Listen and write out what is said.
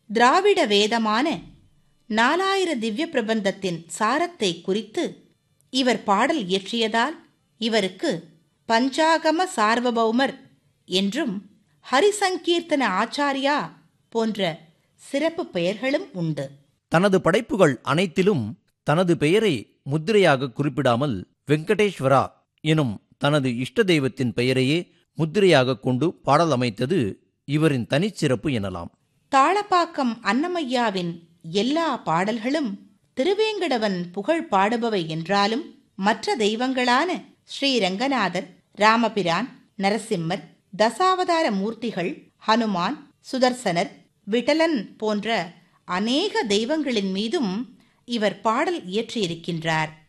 திராவிட வேதமான நாலாயிர திவ்ய பிரபந்தத்தின் சாரத்தை குறித்து இவர் பாடல் இயற்றியதால் இவருக்கு பஞ்சாகம சார்வபௌமர் என்றும் ஹரிசங்கீர்த்தன ஆச்சாரியா போன்ற சிறப்பு பெயர்களும் உண்டு தனது படைப்புகள் அனைத்திலும் தனது பெயரை முத்திரையாக குறிப்பிடாமல் வெங்கடேஸ்வரா எனும் தனது இஷ்ட தெய்வத்தின் பெயரையே முத்திரையாக கொண்டு பாடல் அமைத்தது இவரின் தனிச்சிறப்பு எனலாம் தாளப்பாக்கம் அன்னமையாவின் எல்லா பாடல்களும் திருவேங்கடவன் புகழ் பாடுபவை என்றாலும் மற்ற தெய்வங்களான ஸ்ரீ ரங்கநாதர் ராமபிரான் நரசிம்மர் தசாவதார மூர்த்திகள் ஹனுமான் சுதர்சனர் விட்டலன் போன்ற அநேக தெய்வங்களின் மீதும் இவர் பாடல் இயற்றியிருக்கின்றார்